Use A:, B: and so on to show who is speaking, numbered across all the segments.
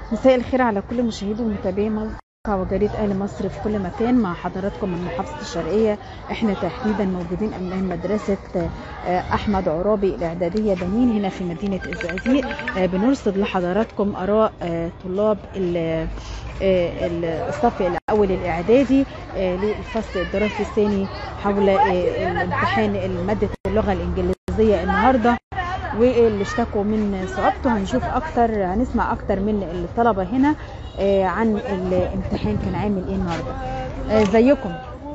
A: مساء الخير على كل مشاهدي ومتابعي موقع وجريدة أهل مصر في كل مكان مع حضراتكم من محافظة الشرقية احنا تحديدا موجودين أمام مدرسة آه، أحمد عرابي الإعدادية بنين هنا في مدينة الزقازيق آه، بنرصد لحضراتكم آراء آه، طلاب ال- آه، الصف الأول الإعدادي آه، للفصل الدراسي الثاني حول آه، الامتحان مادة اللغة الإنجليزية النهارده واللي اشتكوا من صعوبته هنشوف اكتر هنسمع اكتر من الطلبه هنا آه، عن الامتحان كان عامل ايه النهارده آه، ازيكم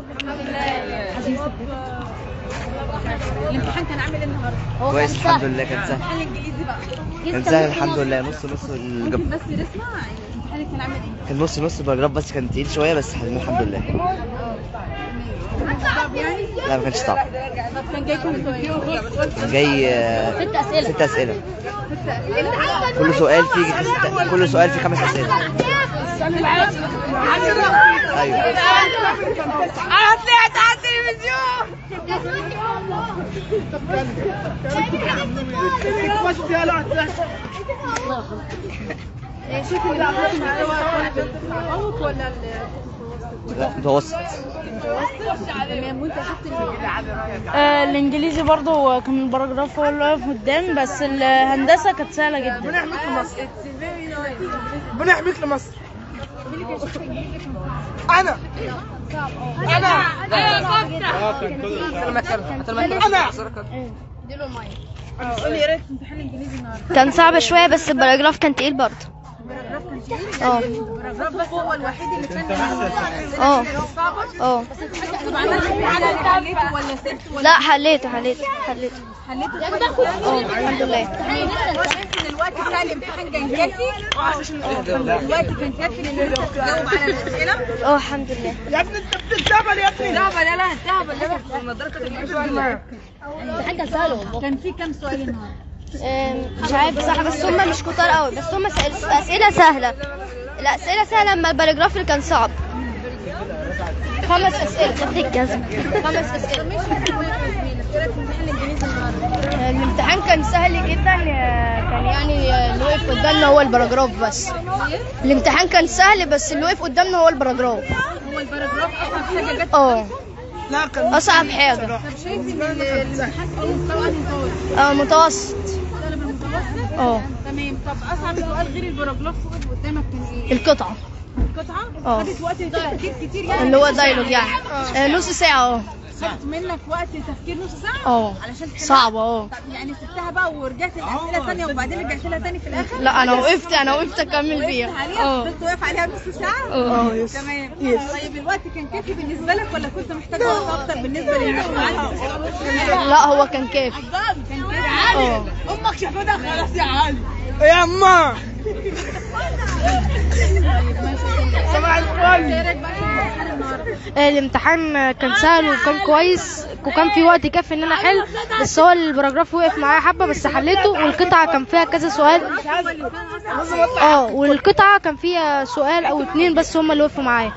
B: الامتحان كان عامل ايه النهارده؟
C: كويس الحمد لله كان سهل
B: الامتحان الانجليزي بقى
C: كان سهل الحمد لله نص نص
B: ممكن
C: الجب...
B: بس نسمع الامتحان كان عامل ايه؟
C: كان نص نص الباراجراف بس كان تقيل شويه بس حليناه الحمد لله
B: كان صعب يعني؟
C: لا ما كانش صعب
B: طب كان جاي كام سؤال؟
C: كان جاي آه،
B: ست اسئله
C: ست اسئله كل سؤال فيه ست... كل سؤال فيه خمس اسئله ايوه
B: انا طلعت على التلفزيون شوف الامتحان غلط ولا
C: لا متوسط
B: تمام وانت شفت
D: آه، الانجليزي برضو كان الباراجراف هو اللي واقف قدام بس الهندسه كانت سهله جدا
E: بنحميك لمصر بنحميك لمصر انا انا انا
B: قولي ايه رايك في امتحان الانجليزي النهارده؟
F: كان صعب شوية بس الباراجراف كان تقيل برضه
B: الباراجراف كان تقيل؟
F: اه
B: الباراجراف بس هو الوحيد اللي كان
F: اه اه
B: طب عملت امتحان حليته ولا سبت ولا
F: لا حليته حليته حليته
B: حليته
F: اه الحمد لله
B: شايف ان الوقت بتاع الامتحان كان كافي الوقت كان كافي ان انت تجاوب على الاسئله
F: اه الحمد لله
E: يا ابني انت بتتهبل يا ابني
B: لا لا لا هتهبل لا بس نضارتك الامتحان كان سهل كان في كام سؤال النهارده؟
F: آم، مش عارف بصراحة بس هم مش كتار قوي بس هم سأل- أسئلة سهلة الأسئلة سهلة أما الباراجراف اللي كان صعب خمس أسئلة تاخد الجزم خمس أسئلة
B: ايه رايك في الامتحان الانجليزي النهارده؟
F: الامتحان كان سهل جدا كان يعني اللي وقف قدامنا هو الباراجراف بس الامتحان كان سهل بس اللي وقف قدامنا هو الباراجراف
B: هو الباراجراف اصعب حاجه جت
F: اه
E: لا كان
F: أصعب حاجة
B: طب شايف ان الامتحان في مستوى متوسط
F: اه متوسط
B: طالب المتوسط
F: اه
B: تمام طب اصعب سؤال غير الباراجراف وقف قدامك كان ايه؟
F: القطعة
B: القطعه
F: اه.
B: خدت وقت تفكير كتير يعني
F: اللي هو دايلوج يعني آه، نص ساعة اه
B: خدت منك وقت تفكير نص ساعه
F: اه
B: علشان تحلها؟
F: صعبة اه
B: طب يعني سبتها بقى ورجعت الاسئله ثانيه وبعدين رجعت لها ثاني في الاخر
F: لا انا وقفت انا وقفت اكمل
B: وقفت
F: فيها
B: عليها
F: اه
B: فضلت واقف عليها نص ساعه
F: اه
B: تمام طيب الوقت كان كافي بالنسبه لك ولا كنت محتاج وقت اكتر بالنسبه للامتحان عندك
F: لا هو كان كافي
B: كان كافي
F: اه
B: امك شافتها خلاص يا علي
E: يا اما صباح الفل
B: ايه رايك بقى في الامتحان النهارده
D: الامتحان كان سهل وكان كويس وكان في وقت كافي ان انا احل بس هو الباراجراف وقف معايا حبه بس حليته والقطعه كان فيها كذا سؤال
B: هو اللي كان أصعب.
D: اه والقطعه كان فيها سؤال او اتنين بس هما اللي وقفوا معايا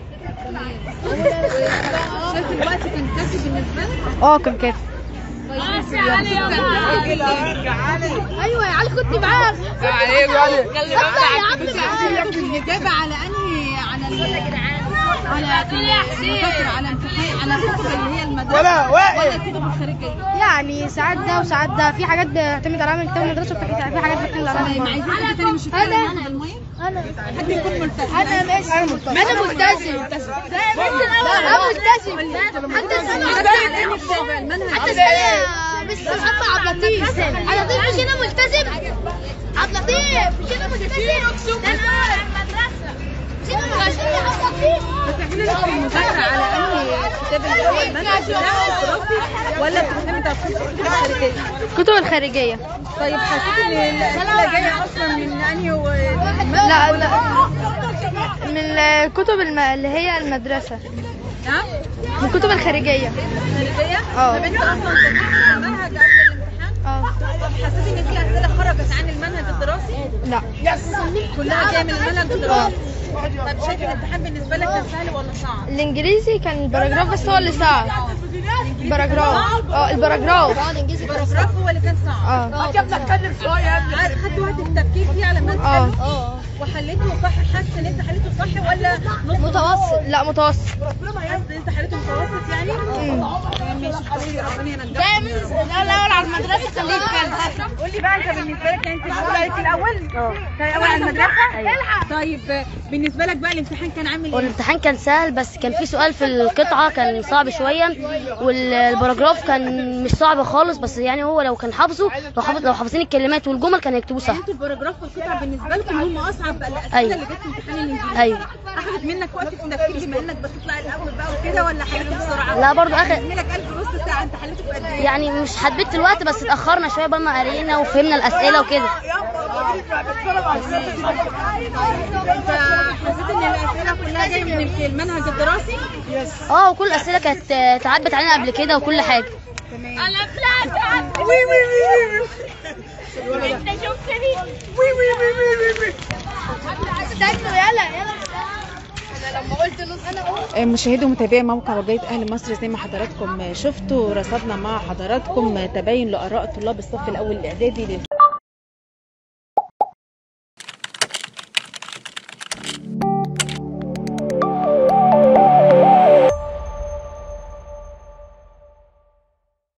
B: شايف الوقت كان كافي بالنسبه لك
D: اه كان كافي
F: ايوه يا علي كنت معاك
B: الإجابة على أنهي على ال على المذاكرة على امتحان على الكتب اللي هي المدرسة
E: ولا واقف.
B: ولا الكتب الخارجية
D: يعني ساعات ده وساعات ده في حاجات بتعتمد عليها من كتاب المدرسه وفي حاجات بتعتمد عليها من
B: طيب
D: بره
B: عايزين حد تاني مش هتكلم عن المية
F: انا
B: حد يكون ملتزم
F: انا ماشي انا ملتزم انا ملتزم انا ملتزم حتى السنه
B: على أنهي كتاب المنهج
F: حتى السنه بس محمد عبد اللطيف عبد اللطيف مش انا ملتزم عبد اللطيف مش انا ملتزم ده انا المدرسه مش انا ملتزم يا عبد اللطيف
B: بتعملي لك المذاكرة على أنهي كتاب اللي هو المنهج بتاعه الدراسي ولا بتعتمد على الكتب الخارجية
D: الكتب الخارجيه
B: طيب حسيت إن الأسئلة جاية أصلا من أنهي و...
D: لا لا من الكتب الم... اللي هي المدرسه
B: نعم
D: من الكتب الخارجيه
B: خارجية
D: اه.
B: طب أنت أصلا كنت في المنهج قبل الامتحان
D: اه
B: حسيت ان في اسئله خرجت عن المنهج الدراسي
D: لا
B: كلها جايه من المنهج الدراسي طب شايف الامتحان بالنسبه لك كان سهل ولا صعب
D: الانجليزي كان الباراجراف بس هو اللي صعب الباراجراف اه الباراجراف
B: الباراجراف هو اللي كان صعب
D: اه
E: يا ابني اتكلم شويه يا ابني
B: خدت وقت التفكير فيه على ما انت
D: اه
B: وحليته صح حاسس ان انت حليته صح ولا نص
F: متوسط لا متوسط
B: حاسس ان انت حليته متوسط يعني؟ ماشي حبيبي ربنا ينجحك
F: لا الاول على المدرسه خليك
B: قول لي بقى انت بالنسبه لك انت بتقول عليك الاول؟ اه الاول على المدرسه؟ طيب آه، بالنسبه لك بقى الامتحان كان عامل ايه؟
G: والامتحان كان سهل بس كان في سؤال في القطعة كان صعب شوية والباراجراف كان مش صعب خالص بس يعني هو لو كان حافظه لو حافظ لو حافظين الكلمات والجمل كان هيكتبوه صح
B: يعني انتوا الباراجراف والقطع بالنسبه لكم هم اصعب بقى الاسئله
G: أيوة.
B: اللي جت في امتحان الانجليزي
G: أيوة
B: اخذت منك وقت في التفكير بما انك بتطلع الاول بقى وكده ولا حليته بسرعه؟
G: لا برضو اخر
B: منك 1000 ونص ساعه انت حليته في قد ايه؟
G: يعني مش حبيت الوقت بس اتأخرنا شوية بقى ما قرينا وفهمنا الأسئلة وكده
B: انت حسيت ان الاسئله كلها جايه من الك- المنهج الدراسي؟
G: اه وكل الأسئلة كانت آه، اتعدت علينا قبل كده وكل حاجة
A: آه، مشاهدي ومتابعي موقع وجاية أهل مصر زي ما حضراتكم شفتوا رصدنا مع حضراتكم تباين لآراء طلاب الصف الأول الإعدادي